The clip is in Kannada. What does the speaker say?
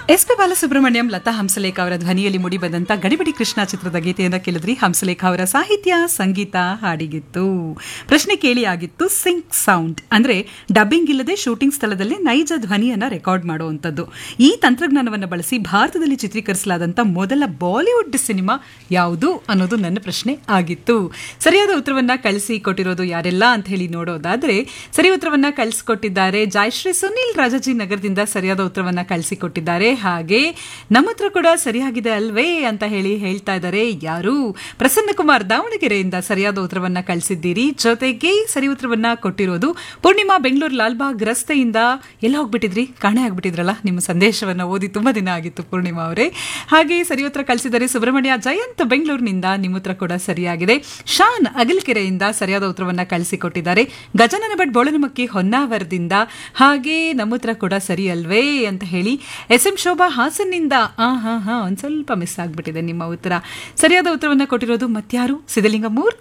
ಎಸ್ ಪಿ ಬಾಲಸುಬ್ರಹ್ಮಣ್ಯಂ ಲತಾ ಹಂಸಲೇಖ ಅವರ ಧ್ವನಿಯಲ್ಲಿ ಮೂಡಿಬಂದಂತ ಗಡಿಬಿಡಿ ಕೃಷ್ಣ ಚಿತ್ರದ ಗೀತೆಯನ್ನು ಕೇಳಿದ್ರಿ ಹಂಸಲೇಖ ಅವರ ಸಾಹಿತ್ಯ ಸಂಗೀತ ಹಾಡಿಗಿತ್ತು ಪ್ರಶ್ನೆ ಕೇಳಿ ಆಗಿತ್ತು ಸಿಂಕ್ ಸೌಂಡ್ ಅಂದ್ರೆ ಡಬ್ಬಿಂಗ್ ಇಲ್ಲದೆ ಶೂಟಿಂಗ್ ಸ್ಥಳದಲ್ಲಿ ನೈಜ ಧ್ವನಿಯನ್ನ ರೆಕಾರ್ಡ್ ಮಾಡುವಂತದ್ದು ಈ ತಂತ್ರಜ್ಞಾನವನ್ನು ಬಳಸಿ ಭಾರತದಲ್ಲಿ ಚಿತ್ರೀಕರಿಸಲಾದಂತ ಮೊದಲ ಬಾಲಿವುಡ್ ಸಿನಿಮಾ ಯಾವುದು ಅನ್ನೋದು ನನ್ನ ಪ್ರಶ್ನೆ ಆಗಿತ್ತು ಸರಿಯಾದ ಉತ್ತರವನ್ನ ಕಳಿಸಿ ಕೊಟ್ಟಿರೋದು ಯಾರೆಲ್ಲ ಅಂತ ಹೇಳಿ ನೋಡೋದಾದ್ರೆ ಸರಿ ಉತ್ತರವನ್ನ ಕಳಿಸಿಕೊಟ್ಟಿದ್ದಾರೆ ಜಯಶ್ರೀ ಸುನಿಲ್ ರಾಜಾಜಿ ನಗರದಿಂದ ಸರಿಯಾದ ಉತ್ತರವನ್ನ ಕಳಿಸಿಕೊಟ್ಟಿದ್ದಾರೆ ಹಾಗೆ ನಮ್ಮ ಹತ್ರ ಕೂಡ ಸರಿಯಾಗಿದೆ ಅಲ್ವೇ ಅಂತ ಹೇಳಿ ಹೇಳ್ತಾ ಇದ್ದಾರೆ ಯಾರು ಪ್ರಸನ್ನ ಕುಮಾರ್ ದಾವಣಗೆರೆಯಿಂದ ಸರಿಯಾದ ಉತ್ತರವನ್ನ ಕಳಿಸಿದ್ದೀರಿ ಜೊತೆಗೆ ಸರಿ ಉತ್ತರವನ್ನ ಕೊಟ್ಟಿರೋದು ಪೂರ್ಣಿಮಾ ಬೆಂಗಳೂರು ಲಾಲ್ಬಾಗ್ ರಸ್ತೆಯಿಂದ ಎಲ್ಲ ಹೋಗ್ಬಿಟ್ಟಿದ್ರಿ ಕಾಣೆ ಆಗ್ಬಿಟ್ಟಿದ್ರಲ್ಲ ನಿಮ್ಮ ಸಂದೇಶವನ್ನ ಓದಿ ತುಂಬಾ ದಿನ ಆಗಿತ್ತು ಪೂರ್ಣಿಮಾ ಅವರೇ ಹಾಗೆ ಸರಿ ಉತ್ತರ ಕಳಿಸಿದ್ದಾರೆ ಸುಬ್ರಹ್ಮಣ್ಯ ಜಯಂತ್ ಬೆಂಗಳೂರಿನಿಂದ ನಿಮ್ಮ ಉತ್ತರ ಕೂಡ ಸರಿಯಾಗಿದೆ ಶಾನ್ ಅಗಲ್ಕೆರೆಯಿಂದ ಸರಿಯಾದ ಉತ್ತರವನ್ನ ಕಳಿಸಿಕೊಟ್ಟಿದ್ದಾರೆ ಗಜನನ ಭಟ್ ಬೋಳನಮಕ್ಕಿ ಹೊನ್ನಾವರದಿಂದ ಹಾಗೆ ನಮ್ಮ ಉತ್ತರ ಕೂಡ ಸರಿ ಅಲ್ವೇ ಅಂತ ಹೇಳಿ ಎಸ್ ಎಂ ಶೋಭಾ ಹಾಸನ್ನಿಂದ ಆ ಹಾ ಹಾ ಒಂದ್ ಸ್ವಲ್ಪ ಮಿಸ್ ಆಗ್ಬಿಟ್ಟಿದೆ ನಿಮ್ಮ ಉತ್ತರ ಸರಿಯಾದ ಉತ್ತರವನ್ನ ಕೊಟ್ಟಿರೋದು ಮತ್ಯಾರು ಸಿದ್ದಲಿಂಗ ಮೂರ್ತಿ